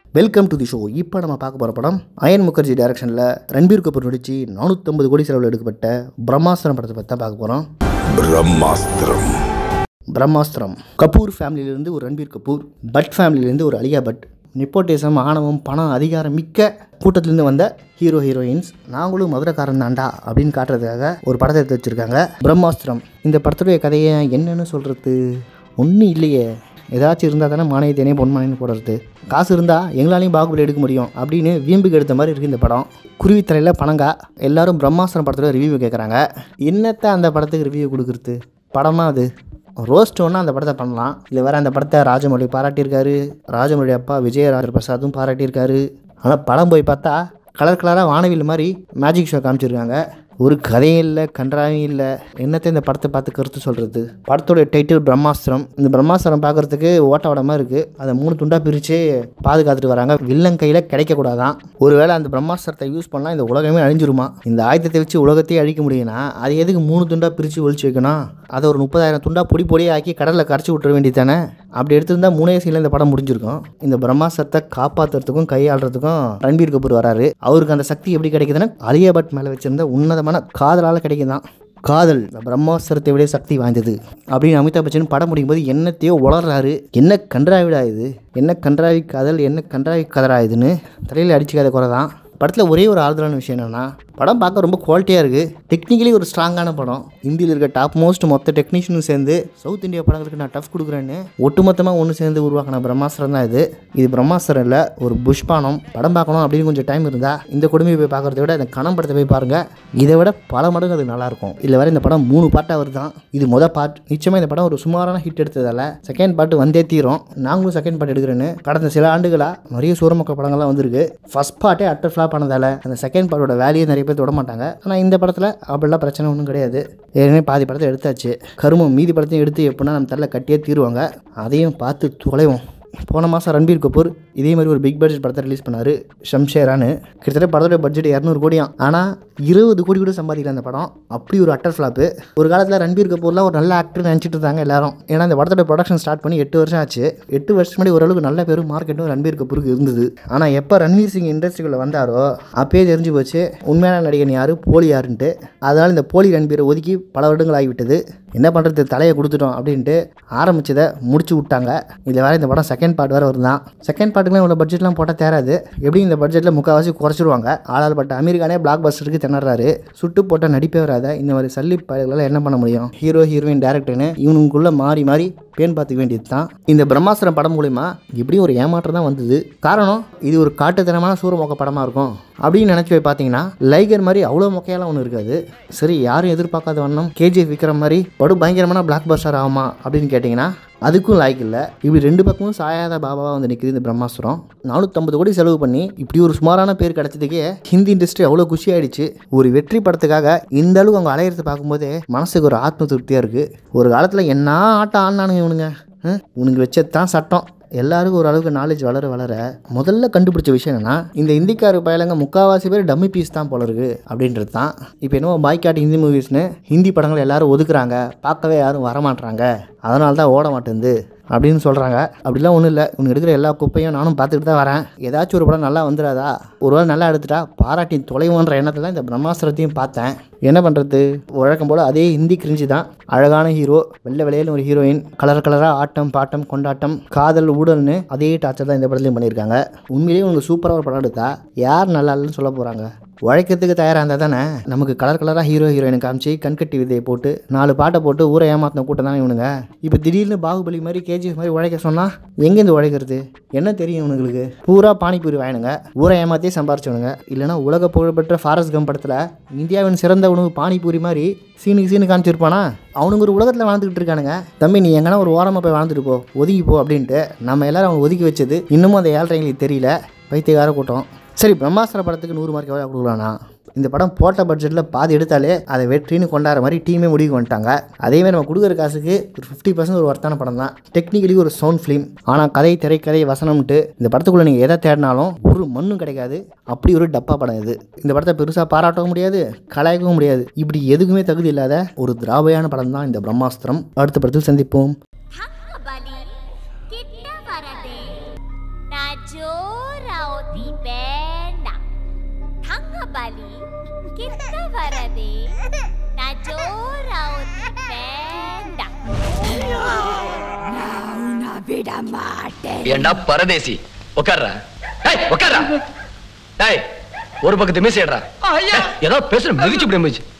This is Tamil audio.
வெல்கம் டு தி ஷோ இப்போ நம்ம பார்க்க போகிற படம் அயன் முகர்ஜி டைரக்ஷனில் ரன்பீர் கபூர் நடித்து நானூற்றம்பது கோடி செலவில் எடுக்கப்பட்ட பிரம்மாஸ்திரம் படத்தை பற்றி தான் பார்க்க போகிறோம் பிரம்மாஸ்திரம் பிரம்மாஸ்திரம் கபூர் ஃபேமிலியிலேருந்து ஒரு ரன்பீர் கபூர் பட் ஃபேமிலியிலேருந்து ஒரு அலியா பட் நிப்போட்டிசம் ஆணவம் பணம் அதிகாரம் மிக்க கூட்டத்திலேருந்து வந்த ஹீரோ ஹீரோயின்ஸ் நாங்களும் மதுரைக்காரன் தாண்டா அப்படின்னு காட்டுறதுக்காக ஒரு படத்தை எடுத்து வச்சுருக்காங்க பிரம்மாஸ்திரம் இந்த படத்துடைய கதையை என்னன்னு சொல்கிறது ஒன்றும் இல்லையே ஏதாச்சும் இருந்தால் தானே மானியத்தேனே பொன்மானின்னு போடுறது காசு இருந்தால் எங்களாலையும் பாகுபலி எடுக்க முடியும் அப்படின்னு வீம்புக்கு எடுத்த மாதிரி இருக்குது இந்த படம் குருவித்தரையில் பணங்கா எல்லாரும் பிரம்மாஸ்திரம் படத்தில் ரிவ்யூ கேட்குறாங்க என்னத்தை அந்த படத்துக்கு ரிவ்யூ கொடுக்குறது படமா அது ரோஸ்ட் ஒன்றா அந்த படத்தை பண்ணலாம் இல்லை வேறு அந்த படத்தை ராஜமௌழி பாராட்டியிருக்காரு ராஜமௌழி அப்பா விஜயராஜ பிரசாத்தும் பாராட்டியிருக்காரு ஆனால் படம் போய் பார்த்தா கலர் கலராக வானவில் மாதிரி மேஜிக் ஷோ காமிச்சிருக்காங்க ஒரு கதையும் இல்லை கன்றாவையும் இல்லை என்னத்தை இந்த படத்தை பார்த்து கருத்து சொல்கிறது படத்தோட டைட்டில் பிரம்மாஸ்திரம் இந்த பிரம்மாஸ்திரம் பார்க்குறதுக்கு ஓட்ட ஓடமாக இருக்குது அதை மூணு துண்டாக பிரித்து பாதுகாத்துட்டு வராங்க வில்லன் கையில் கிடைக்கக்கூடாதான் ஒருவேளை அந்த பிரம்மாஸ்திரத்தை யூஸ் பண்ணால் இந்த உலகமே அழிஞ்சிருமா இந்த ஆயுதத்தை வச்சு உலகத்தையே அழிக்க முடியும்னா அது எதுக்கு மூணு துண்டாக பிரித்து ஒழிச்சு வைக்கணும் அதை ஒரு முப்பதாயிரம் துண்டாக பொடி பொடியாக ஆக்கி கடலில் கரைச்சி விட்டுற வேண்டியது தானே அப்படி எடுத்திருந்தா மூணே சீனில் இந்த படம் முடிஞ்சிருக்கும் இந்த பிரம்மாஸ்திரத்தை காப்பாற்றுறதுக்கும் கையாளுறதுக்கும் ரன்பீர் கபூர் வராரு அவருக்கு அந்த சக்தி எப்படி கிடைக்குதுன்னா அலியா பட் மேலே வச்சிருந்த உன்னதமான காதலால் கிடைக்குதான் காதல் இந்த பிரம்மாஸ்திரத்தை விட சக்தி வாய்ந்தது அப்படின்னு அமிதாப் பச்சன் படம் முடியும் போது என்னத்தையோ உளர்றாரு என்ன கன்றாவிடா இது என்ன கன்றாவி காதல் என்ன கன்றாவி கதரா இதுன்னு தலையில் அடிச்சுக்காத குறை தான் படத்தில் ஒரே ஒரு ஆறுதலான விஷயம் என்னென்னா படம் பார்க்க ரொம்ப குவாலிட்டியாக இருக்குது டெக்னிக்கலி ஒரு ஸ்ட்ராங்கான படம் இந்தியில் இருக்க டாப் மோஸ்ட் மொத்த டெக்னீஷியனும் சேர்ந்து சவுத் இந்தியா படங்களுக்கு நான் டஃப் கொடுக்குறேன்னு ஒட்டுமொத்தமாக ஒன்று சேர்ந்து உருவாக்கின பிரம்மாஸ்திரம் தான் இது இது பிரம்மாஸ்திரம் இல்லை ஒரு புஷ்பானம் படம் பார்க்கணும் அப்படின்னு கொஞ்சம் டைம் இருந்தால் இந்த கொடுமையை போய் பார்க்குறத விட இந்த கணம் படத்தை போய் பாருங்கள் இதை விட பல மடங்கு அது நல்லாயிருக்கும் இதில் வர இந்த படம் மூணு பாட்டாக வருதான் இது மொதல் பார்ட் நிச்சயமாக இந்த படம் ஒரு சுமாரான ஹிட் எடுத்ததால் செகண்ட் பார்ட் வந்தே தீரும் நாங்களும் செகண்ட் பார்ட் எடுக்கிறேன்னு கடந்த சில ஆண்டுகளாக நிறைய சூரமக்க படங்கள்லாம் வந்திருக்கு ஃபஸ்ட் பார்ட்டே அட்டர் ஃப்ளாப் ஆனதால் அந்த செகண்ட் பார்ட்டோட வேலையை நிறைய பேர் தொட மாட்டாங்க ஆனால் இந்த படத்தில் அப்படிலாம் பிரச்சனை ஒன்றும் கிடையாது ஏற்கனவே பாதி படத்தை எடுத்தாச்சு கருமம் மீதி படத்தையும் எடுத்து எப்படின்னா நம்ம தள்ள கட்டியே தீருவாங்க அதையும் பார்த்து தொலைவோம் போன மாதம் ரன்பீர் கபூர் இதே மாதிரி ஒரு பிக் பட்ஜெட் படத்தை ரிலீஸ் பண்ணார் ஷம்ஷேரான்னு கிட்டத்தட்ட படத்தோட பட்ஜெட் இரநூறு கோடியாம் ஆனால் இருபது கோடி கூட சம்பாதிக்கல அந்த படம் அப்படி ஒரு அட்டர் ஃப்ளாப்பு ஒரு காலத்தில் ரன்பீர் கபூர்லாம் ஒரு நல்ல ஆக்டர் நினச்சிட்டு இருந்தாங்க எல்லாரும் ஏன்னா இந்த படத்தோட ப்ரொடக்ஷன் ஸ்டார்ட் பண்ணி எட்டு வருஷம் ஆச்சு எட்டு வருஷம் முன்னாடி ஓரளவுக்கு நல்ல பேரும் மார்க்கெட்டும் ரன்பீர் கபூருக்கு இருந்தது ஆனால் எப்போ ரன்வீர் சிங் இண்டஸ்ட்ரிக்குள்ளே வந்தாரோ அப்பயே தெரிஞ்சு போச்சு உண்மையான நடிகன் யார் போலி யாருன்ட்டு அதனால் இந்த போலி ரன்பீரை ஒதுக்கி பல வருடங்கள் ஆகிவிட்டது என்ன பண்ணுறது தலையை கொடுத்துட்டோம் அப்படின்ட்டு ஆரம்பிச்சதை முடிச்சு விட்டாங்க இதில் வேறு இந்த படம் செகண்ட் பார்ட் வேறு வருதான் செகண்ட் பார்ட்டுக்குலாம் இவ்வளோ பட்ஜெட்லாம் போட்டால் தேராது எப்படி இந்த பட்ஜெட்டில் முக்கால்வாசி குறைச்சிருவாங்க ஆளால் பட்ட அமெரிக்கானே பிளாக் பஸ்டருக்கு திணறாரு சுட்டு போட்டால் நடிப்பே வராத இந்த மாதிரி சல்லி பயல்களால் என்ன பண்ண முடியும் ஹீரோ ஹீரோயின் டேரக்டர்னு இவனுக்குள்ளே மாறி மாறி பேன் பார்த்துக்க வேண்டியது தான் இந்த பிரம்மாஸ்திரம் படம் மூலிமா இப்படியும் ஒரு ஏமாற்றம் தான் வந்தது காரணம் இது ஒரு காட்டுத்தனமான சூரமொக்க படமாக இருக்கும் அப்படின்னு நினச்சி போய் பார்த்தீங்கன்னா லைகர் மாதிரி அவ்வளோ மொக்கையெல்லாம் ஒன்று இருக்காது சரி யாரும் எதிர்பார்க்காத வண்ணம் கேஜிஎஃப் விற்கிற மாதிரி படு பயங்கரமான பிளாக் பஸ்டர் ஆகுமா அப்படின்னு கேட்டிங்கன்னா அதுக்கும் லாய்க்கு இல்லை இப்படி ரெண்டு பக்கமும் சாயாத பாபாவாக வந்து நிற்குது இந்த பிரம்மாஸ்திரம் நானூற்றம்பது கோடி செலவு பண்ணி இப்படி ஒரு சுமாரான பேர் கிடச்சதுக்கே ஹிந்தி இண்டஸ்ட்ரி அவ்வளோ குஷி ஆயிடுச்சு ஒரு வெற்றி படத்துக்காக இந்த அளவுக்கு அவங்க அலையிறத பார்க்கும்போதே மனசுக்கு ஒரு ஆத்ம திருப்தியாக இருக்குது ஒரு காலத்தில் என்ன ஆட்டம் ஆடினானுங்க இவனுங்க ஹம், இவனுங்க வச்சது தான் சட்டம் எல்லாருக்கும் ஓரளவுக்கு நாலேஜ் வளர வளர முதல்ல கண்டுபிடிச்ச விஷயம் என்னன்னா இந்த இந்திக்கார பயலங்க முக்காவாசி பேர் டம்மி பீஸ் தான் போல இருக்கு அப்படின்றது தான் இப்போ என்னவோ பாய்காட் ஹிந்தி மூவிஸ்னு ஹிந்தி படங்கள் எல்லாரும் ஒதுக்குறாங்க பார்க்கவே யாரும் வரமாட்றாங்க அதனால தான் ஓட மாட்டேங்குது அப்படின்னு சொல்கிறாங்க அப்படிலாம் ஒன்றும் இல்லை இவங்க எடுக்கிற எல்லா குப்பையும் நானும் பார்த்துக்கிட்டு தான் வரேன் ஏதாச்சும் ஒரு படம் நல்லா வந்துடாதா ஒரு வேளை நல்லா எடுத்துட்டா பாராட்டி தொலைவோன்ற எண்ணத்தில் இந்த பிரம்மாஸ்திரத்தையும் பார்த்தேன் என்ன பண்ணுறது வழக்கம் போல் அதே ஹிந்தி கிரிஞ்சு தான் அழகான ஹீரோ வெள்ளை வெள்ளையில ஒரு ஹீரோயின் கலர் கலராக ஆட்டம் பாட்டம் கொண்டாட்டம் காதல் ஊழல்னு அதே டார்ச்சர் தான் இந்த படத்துலையும் பண்ணியிருக்காங்க உண்மையிலேயே உங்க சூப்பராக ஒரு படம் எடுத்தா யார் நல்லா இல்லைன்னு சொல்ல போகிறாங்க உழைக்கிறதுக்கு தயாராக இருந்தால் தானே நமக்கு கலர் கலராக ஹீரோ ஹீரோயினை காமிச்சு கண்கட்டி விதையை போட்டு நாலு பாட்டை போட்டு ஊரை ஏமாத்தின கூட்டம் தானே இவனுங்க இப்போ திடீர்னு பாகுபலி மாதிரி கேஜிஎஃப் மாதிரி உழைக்க சொன்னால் எங்கேருந்து உழைக்கிறது என்ன தெரியும் இவனுங்களுக்கு பூரா பானிபூரி வாங்கினுங்க ஊரை ஏமாத்தியே சம்பாரிச்சவனுங்க இல்லைனா உலக புகழ்பெற்ற ஃபாரஸ்ட் கம் படத்தில் இந்தியாவின் சிறந்த உணவு பானிபூரி மாதிரி சீனுக்கு சீனு காமிச்சிருப்பானா அவனுங்க ஒரு உலகத்தில் வாழ்ந்துக்கிட்டு இருக்கானுங்க தம்பி நீ எங்கன்னா ஒரு ஓரமாக போய் வாழ்ந்துட்டு போ ஒதுங்கி போ அப்படின்ட்டு நம்ம எல்லாரும் அவனை ஒதுக்கி வச்சது இன்னமும் அந்த ஏழ்றைங்களுக்கு தெரியல பைத்தியக்கார கூட்டம் சரி பிரம்மாஸ்திர படத்துக்கு நூறு மார்க் எவ்வளோ கொடுக்கலாம்னா இந்த படம் போட்ட பட்ஜெட்டில் பாதி எடுத்தாலே அதை வெற்றின்னு கொண்டாடுற மாதிரி டீமே முடிவு வந்துட்டாங்க அதேமாதிரி நம்ம கொடுக்குற காசுக்கு ஒரு ஃபிஃப்டி பர்சன்ட் ஒரு ஒர்த்தான படம் தான் டெக்னிக்கலி ஒரு சவுண்ட் ஃபிலிம் ஆனால் கதை திரைக்கதை வசனம்ட்டு இந்த படத்துக்குள்ளே நீங்கள் எதை தேடினாலும் ஒரு மண்ணும் கிடைக்காது அப்படி ஒரு டப்பா படம் இது இந்த படத்தை பெருசாக பாராட்டவும் முடியாது கலாய்க்கவும் முடியாது இப்படி எதுக்குமே தகுதி இல்லாத ஒரு திராபையான படம் தான் இந்த பிரம்மாஸ்திரம் அடுத்த படத்தில் சந்திப்போம் ಹಕ್ಕ ಬಲಿ ಕಿಟ್ಟ ಬರದೆ ನಾ ಜೋರ கிட்ட வரதே நான் ஜோரா ஒன்னு வேண்டாம் நான் விட மாட்டேன் ஏண்டா பரதேசி உட்கார்றா ஏய் உட்கார்றா ஏய் ஒரு பக்கத்து மீசையடா ஏதோ பேசுற மிதிச்சு இப்படி மிதிச்சு